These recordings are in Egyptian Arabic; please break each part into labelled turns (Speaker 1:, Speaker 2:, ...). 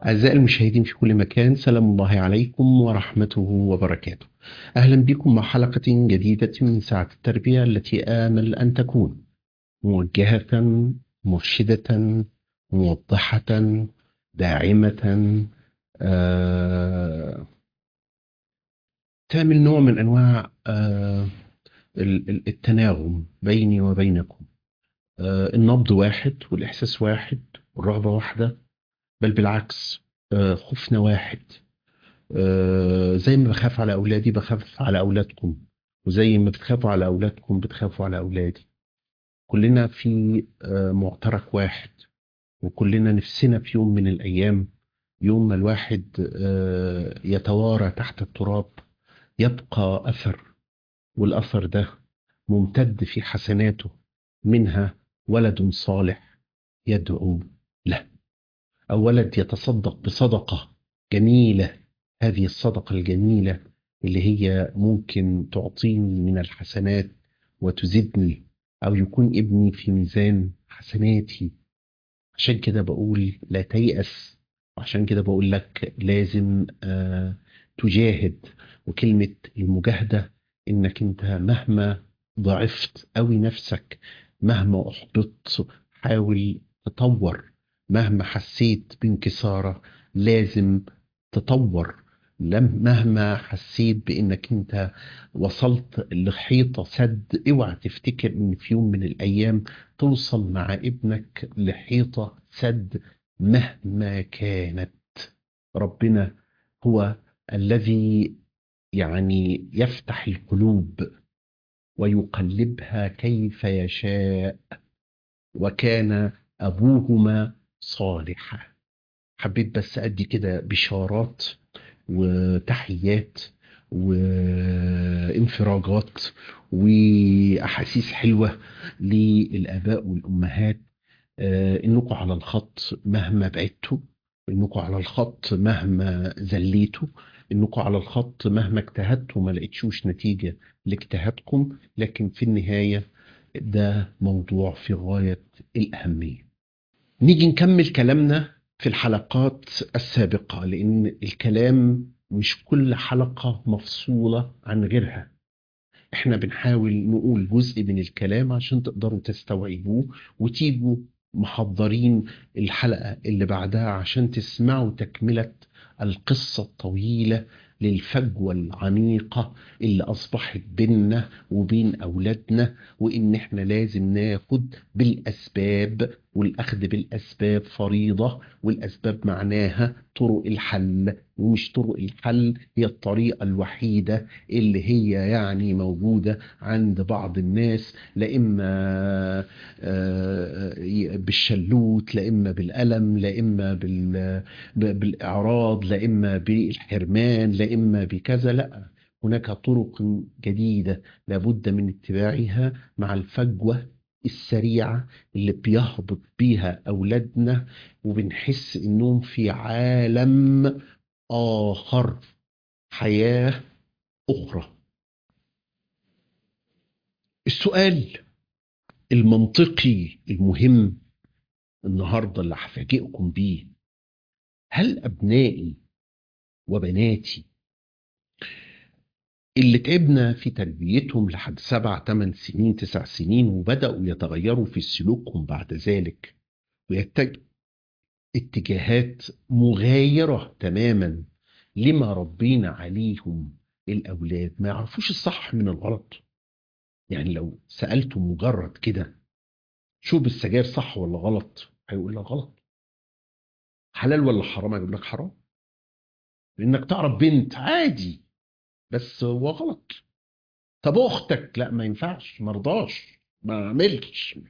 Speaker 1: أعزائي المشاهدين في كل مكان سلام الله عليكم ورحمته وبركاته أهلا بكم مع حلقة جديدة من ساعة التربية التي آمل أن تكون موجهة مرشدة موضحة داعمة آه، تعمل نوع من أنواع آه، ال- ال- التناغم بيني وبينكم آه، النبض واحد والإحساس واحد والرغبة واحدة بل بالعكس آه، خوفنا واحد آه، زي ما بخاف على أولادي بخاف على أولادكم وزي ما بتخافوا على أولادكم بتخافوا على أولادي كلنا في آه، معترك واحد وكلنا نفسنا في يوم من الأيام يوم ما الواحد آه، يتوارى تحت التراب يبقى أثر والأثر ده ممتد في حسناته منها ولد صالح يدعو له أو ولد يتصدق بصدقة جميلة هذه الصدقة الجميلة اللي هي ممكن تعطيني من الحسنات وتزيدني أو يكون ابني في ميزان حسناتي عشان كده بقول لا تيأس وعشان كده بقول لك لازم آه تجاهد وكلمة المجاهدة إنك أنت مهما ضعفت قوي نفسك مهما أحبطت حاول تطور مهما حسيت بانكسارة لازم تطور لم مهما حسيت بانك انت وصلت لحيطة سد اوعى تفتكر ان في يوم من الايام توصل مع ابنك لحيطة سد مهما كانت ربنا هو الذي يعني يفتح القلوب ويقلبها كيف يشاء وكان ابوهما صالحا حبيت بس ادي كده بشارات وتحيات وانفراجات واحاسيس حلوه للاباء والامهات آه، انكم على الخط مهما بعدتوا انكم على الخط مهما زليتوا انكم على الخط مهما اجتهدتوا ما لقيتشوش نتيجه لاجتهادكم لكن في النهايه ده موضوع في غايه الاهميه نيجي نكمل كلامنا في الحلقات السابقة لأن الكلام مش كل حلقة مفصولة عن غيرها احنا بنحاول نقول جزء من الكلام عشان تقدروا تستوعبوه وتيجوا محضرين الحلقة اللي بعدها عشان تسمعوا تكملة القصة الطويلة للفجوة العميقة اللي أصبحت بيننا وبين أولادنا وإن إحنا لازم ناخد بالأسباب والأخذ بالأسباب فريضة والأسباب معناها طرق الحل ومش طرق الحل هي الطريقة الوحيدة اللي هي يعني موجودة عند بعض الناس لا إما آه، بالشلوت لا إما بالألم لا إما بال- بالإعراض لا إما بالحرمان لا إما بكذا لا هناك طرق جديدة لابد من اتباعها مع الفجوة السريعة اللي بيهبط بيها أولادنا وبنحس إنهم في عالم آخر حياة أخرى السؤال المنطقي المهم النهاردة اللي هفاجئكم بيه هل أبنائي وبناتي اللي تعبنا في تربيتهم لحد سبع ثمان سنين تسع سنين وبدأوا يتغيروا في سلوكهم بعد ذلك ويتجه اتجاهات مغايرة تماما لما ربينا عليهم الأولاد ما يعرفوش الصح من الغلط يعني لو سألته مجرد كده شوف السجاير صح ولا غلط هيقول لك غلط حلال ولا حرام هيقول لك حرام لانك تعرف بنت عادي بس هو غلط طب اختك لا ما ينفعش ما رضاش ما عملتش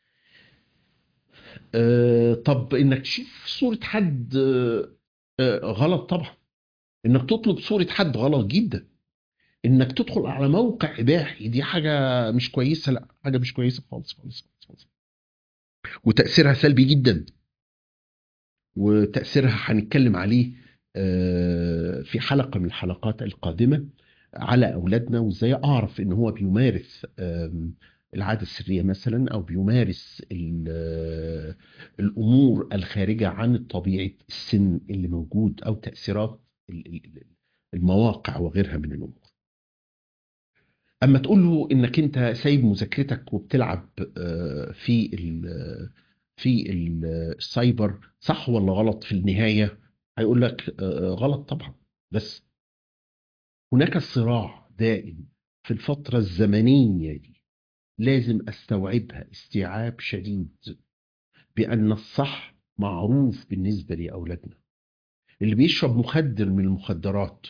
Speaker 1: آه طب انك تشوف صورة حد آه آه غلط طبعا انك تطلب صورة حد غلط جدا انك تدخل على موقع اباحي دي حاجة مش كويسة لا حاجة مش كويسة خالص خالص خالص, خالص. وتأثيرها سلبي جدا وتأثيرها هنتكلم عليه آه، في حلقة من الحلقات القادمة على أولادنا وإزاي أعرف إن هو بيمارس آم، العادة السرية مثلا أو بيمارس ال- الأمور الخارجة عن طبيعة السن اللي موجود أو تأثيرات ال- ال- المواقع وغيرها من الأمور أما تقول له إنك أنت سايب مذاكرتك وبتلعب آه، في ال- في ال- السايبر صح ولا غلط في النهاية هيقول لك آه، غلط طبعا بس هناك صراع دائم في الفترة الزمنية دي لازم استوعبها استيعاب شديد بأن الصح معروف بالنسبة لأولادنا اللي بيشرب مخدر من المخدرات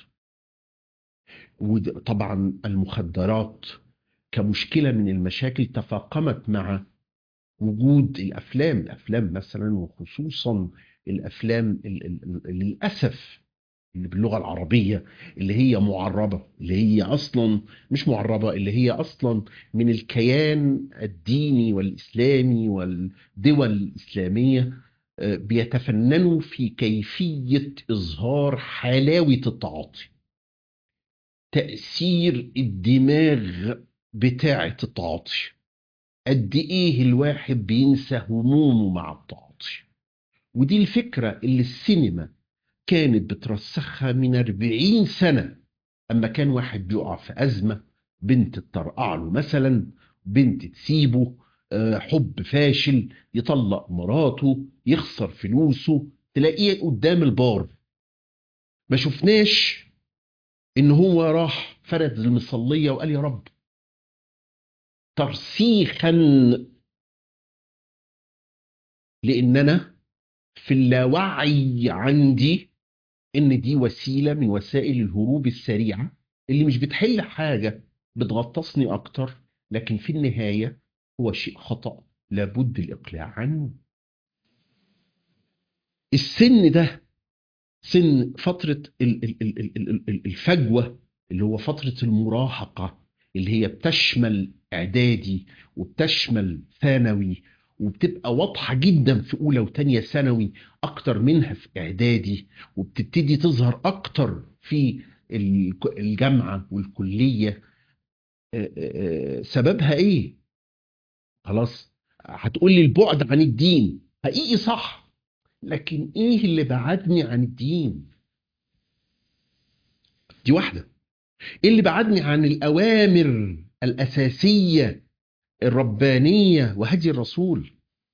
Speaker 1: وطبعا المخدرات كمشكلة من المشاكل تفاقمت مع وجود الأفلام الأفلام مثلا وخصوصا الأفلام ال- ال- ال- للأسف اللي باللغة العربية اللي هي معربة اللي هي أصلا مش معربة اللي هي أصلا من الكيان الديني والإسلامي والدول الإسلامية آه، بيتفننوا في كيفية إظهار حلاوة التعاطي تأثير الدماغ بتاعة التعاطي قد إيه الواحد بينسى همومه مع التعاطي ودي الفكرة اللي السينما كانت بترسخها من 40 سنة أما كان واحد بيقع في أزمة بنت تطرقع له مثلا بنت تسيبه آه، حب فاشل يطلق مراته يخسر فلوسه تلاقيه قدام البار ما شفناش ان هو راح فرد المصلية وقال يا رب ترسيخا لان انا في اللاوعي عندي ان دي وسيله من وسائل الهروب السريعه اللي مش بتحل حاجه بتغطسني اكتر لكن في النهايه هو شيء خطا لابد الاقلاع عنه السن ده سن فتره ال- ال- ال- ال- ال- ال- الفجوه اللي هو فتره المراهقه اللي هي بتشمل اعدادي وبتشمل ثانوي وبتبقى واضحه جدا في اولى وثانيه ثانوي اكتر منها في اعدادي وبتبتدي تظهر اكتر في الك- الجامعه والكليه آه، آه، آه، سببها ايه خلاص هتقول لي البعد عن الدين حقيقي صح لكن ايه اللي بعدني عن الدين دي واحده ايه اللي بعدني عن الاوامر الاساسيه الربانيه وهدي الرسول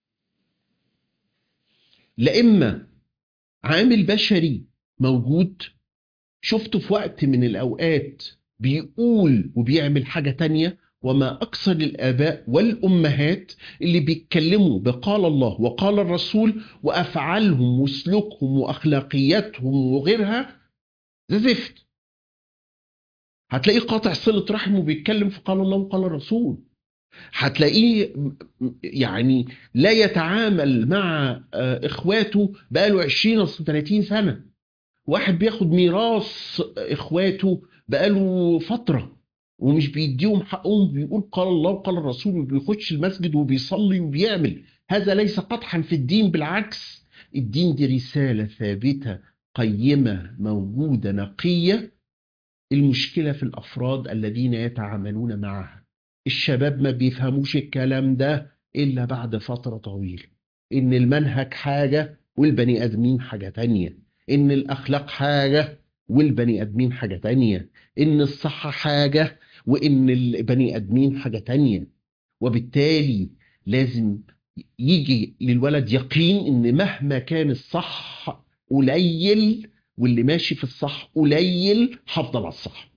Speaker 1: لا اما عامل بشري موجود شفته في وقت من الأوقات بيقول وبيعمل حاجة تانية وما أكثر الآباء والأمهات اللي بيتكلموا بقال الله وقال الرسول وأفعالهم وسلوكهم وأخلاقياتهم وغيرها ده زفت هتلاقيه قاطع صلة رحم وبيتكلم في قال الله وقال الرسول هتلاقيه يعني لا يتعامل مع آه، إخواته بقاله 20 أو 30 سنة واحد بياخد ميراث اخواته بقاله فتره ومش بيديهم حقهم بيقول قال الله وقال الرسول وبيخش المسجد وبيصلي وبيعمل هذا ليس قدحا في الدين بالعكس الدين دي رساله ثابته قيمه موجوده نقيه المشكله في الافراد الذين يتعاملون معها الشباب ما بيفهموش الكلام ده الا بعد فتره طويله ان المنهج حاجه والبني ادمين حاجه تانيه ان الاخلاق حاجه والبني ادمين حاجه تانيه ان الصحه حاجه وان البني ادمين حاجه تانيه وبالتالي لازم يجي للولد يقين ان مهما كان الصح قليل واللي ماشي في الصح قليل هفضل على الصح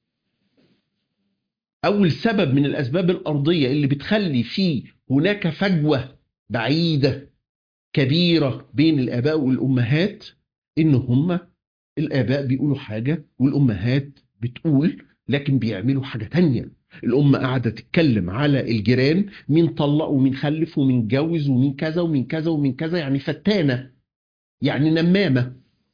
Speaker 1: اول سبب من الاسباب الارضيه اللي بتخلي فيه هناك فجوه بعيده كبيره بين الاباء والامهات ان هم الاباء بيقولوا حاجه والامهات بتقول لكن بيعملوا حاجه تانية الام قاعده تتكلم على الجيران مين طلق ومين خلف ومين جوز ومين كذا ومين كذا ومين كذا يعني فتانه يعني نمامه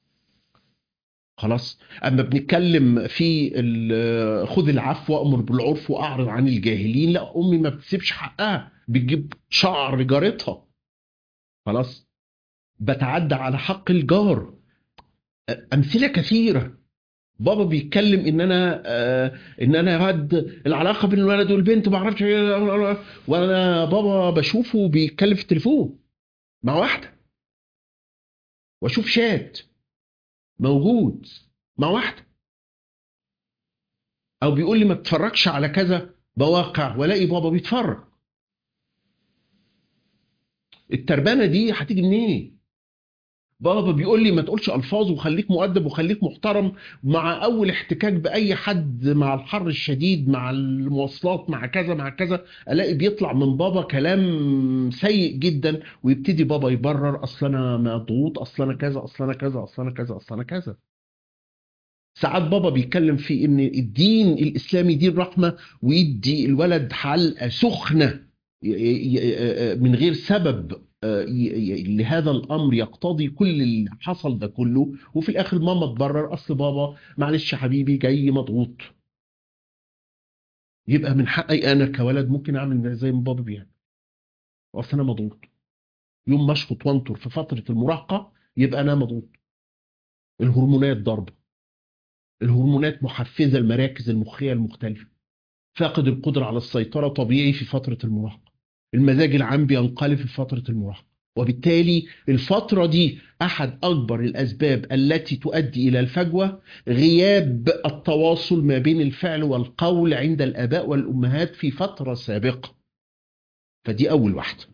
Speaker 1: خلاص اما بنتكلم في ال- خذ العفو وامر بالعرف واعرض عن الجاهلين لا امي ما بتسيبش حقها بتجيب شعر جارتها خلاص بتعدى على حق الجار امثله كثيره بابا بيتكلم ان انا آه ان انا هد العلاقه بين الولد والبنت ما اعرفش ايه وانا بابا بشوفه بيتكلم في التليفون مع واحده واشوف شات موجود مع واحده او بيقول لي ما تتفرجش على كذا بواقع والاقي بابا بيتفرج التربانه دي هتيجي منين بابا بيقول لي ما تقولش الفاظ وخليك مؤدب وخليك محترم مع اول احتكاك باي حد مع الحر الشديد مع المواصلات مع كذا مع كذا الاقي بيطلع من بابا كلام سيء جدا ويبتدي بابا يبرر اصل انا مضغوط اصل انا كذا اصل انا كذا اصل انا كذا اصل انا كذا ساعات بابا بيتكلم في ان الدين الاسلامي دين رحمه ويدي الولد حلقه سخنه من غير سبب لهذا الامر يقتضي كل اللي حصل ده كله وفي الاخر ماما تبرر اصل بابا معلش يا حبيبي جاي مضغوط يبقى من حقي انا كولد ممكن اعمل زي ما بابا بيعمل اصل انا مضغوط يوم ما اشخط وانطر في فتره المراهقه يبقى انا مضغوط الهرمونات ضربه الهرمونات محفزه المراكز المخيه المختلفه فاقد القدره على السيطره طبيعي في فتره المراهقه المزاج العام بينقلب في فترة المراهقة وبالتالي الفترة دي أحد أكبر الأسباب التي تؤدي إلى الفجوة غياب التواصل ما بين الفعل والقول عند الآباء والأمهات في فترة سابقة فدي أول واحدة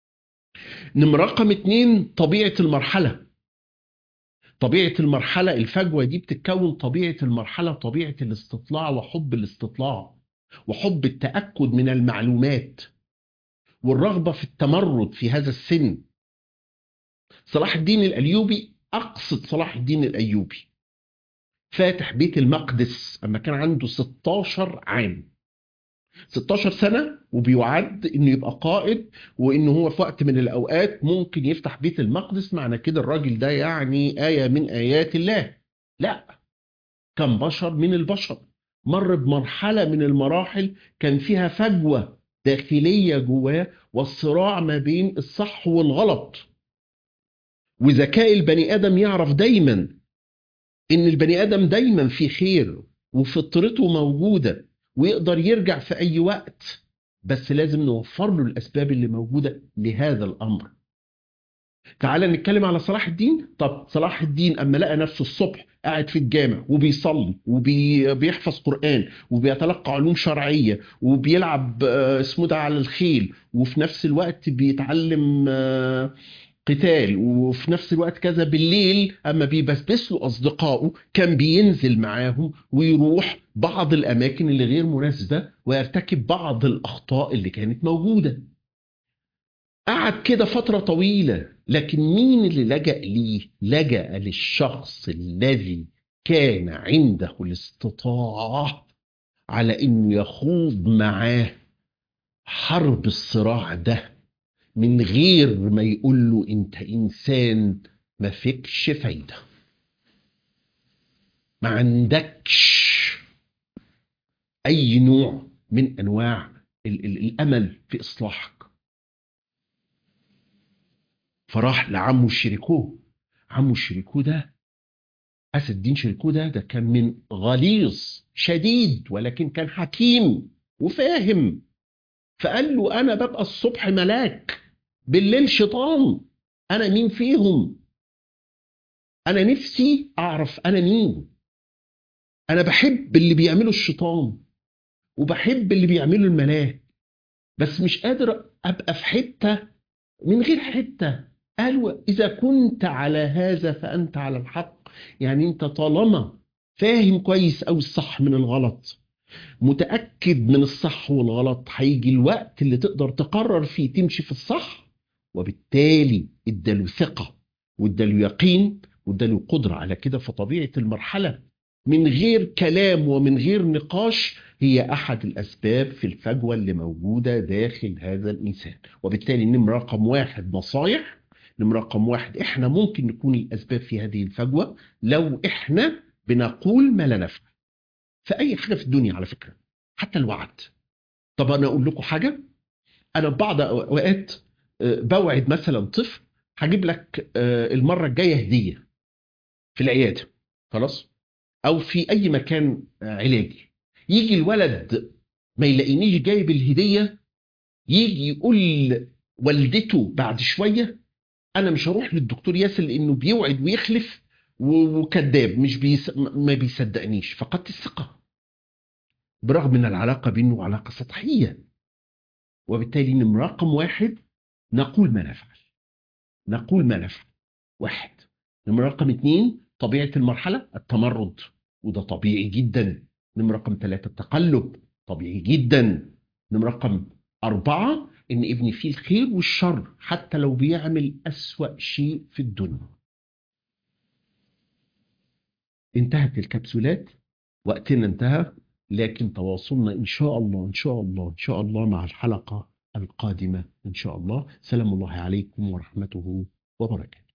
Speaker 1: نمرة رقم اتنين طبيعة المرحلة طبيعة المرحلة الفجوة دي بتتكون طبيعة المرحلة طبيعة الاستطلاع وحب الاستطلاع وحب التأكد من المعلومات والرغبة في التمرد في هذا السن صلاح الدين الأيوبي أقصد صلاح الدين الأيوبي فاتح بيت المقدس أما كان عنده 16 عام 16 سنة وبيعد انه يبقى قائد وانه هو في وقت من الاوقات ممكن يفتح بيت المقدس معنى كده الراجل ده يعني آية من آيات الله لا كان بشر من البشر مر بمرحلة من المراحل كان فيها فجوة داخلية جواه والصراع ما بين الصح والغلط وذكاء البني آدم يعرف دايما إن البني آدم دايما في خير وفطرته موجودة ويقدر يرجع في أي وقت بس لازم نوفر له الأسباب اللي موجودة لهذا الأمر تعال نتكلم على صلاح الدين طب صلاح الدين أما لقى نفسه الصبح قاعد في الجامع وبيصلي وبيحفظ قرآن وبيتلقى علوم شرعية وبيلعب اسمه ده على الخيل وفي نفس الوقت بيتعلم قتال وفي نفس الوقت كذا بالليل اما بيبسبس له اصدقائه كان بينزل معاهم ويروح بعض الاماكن اللي غير مناسبه ويرتكب بعض الاخطاء اللي كانت موجوده قعد كده فترة طويلة لكن مين اللي لجأ ليه؟ لجأ للشخص الذي كان عنده الاستطاعة على انه يخوض معاه حرب الصراع ده من غير ما يقول له انت انسان ما فيكش فايدة ما عندكش اي نوع من انواع ال ال الامل في اصلاحك فراح لعمه شريكوه عمه شريكوه ده أسد الدين شريكوه ده ده كان من غليظ شديد ولكن كان حكيم وفاهم فقال له أنا ببقى الصبح ملاك بالليل شيطان أنا مين فيهم أنا نفسي أعرف أنا مين أنا بحب اللي بيعمله الشيطان وبحب اللي بيعمله الملاك بس مش قادر أبقى في حتة من غير حتة قالوا إذا كنت على هذا فأنت على الحق يعني أنت طالما فاهم كويس أو الصح من الغلط متأكد من الصح والغلط هيجي الوقت اللي تقدر تقرر فيه تمشي في الصح وبالتالي اداله ثقة واداله يقين واداله قدرة على كده فطبيعة المرحلة من غير كلام ومن غير نقاش هي أحد الأسباب في الفجوة اللي موجودة داخل هذا الإنسان وبالتالي نمرة رقم واحد نصايح نمرة رقم واحد إحنا ممكن نكون الأسباب في هذه الفجوة لو إحنا بنقول ما لا نفعل في أي حاجة في الدنيا على فكرة حتى الوعد طب أنا أقول لكم حاجة أنا بعض أوقات بوعد مثلا طفل هجيب لك المرة الجاية هدية في العيادة خلاص او في اي مكان علاجي يجي الولد ما يلاقينيش جايب الهديه يجي يقول والدته بعد شويه انا مش هروح للدكتور ياسر لانه بيوعد ويخلف و- وكذاب مش بيس... ما بيصدقنيش فقدت الثقه برغم ان العلاقه بينه علاقه سطحيه وبالتالي نمرة رقم واحد نقول ما نفعل نقول ما نفعل واحد نمرة رقم اتنين طبيعة المرحلة التمرد وده طبيعي جدا نمرة رقم ثلاثة التقلب طبيعي جدا نمرة رقم أربعة إن ابني فيه الخير والشر حتى لو بيعمل أسوأ شيء في الدنيا انتهت الكبسولات وقتنا انتهى لكن تواصلنا إن شاء الله إن شاء الله إن شاء الله مع الحلقة القادمة إن شاء الله سلام الله عليكم ورحمته وبركاته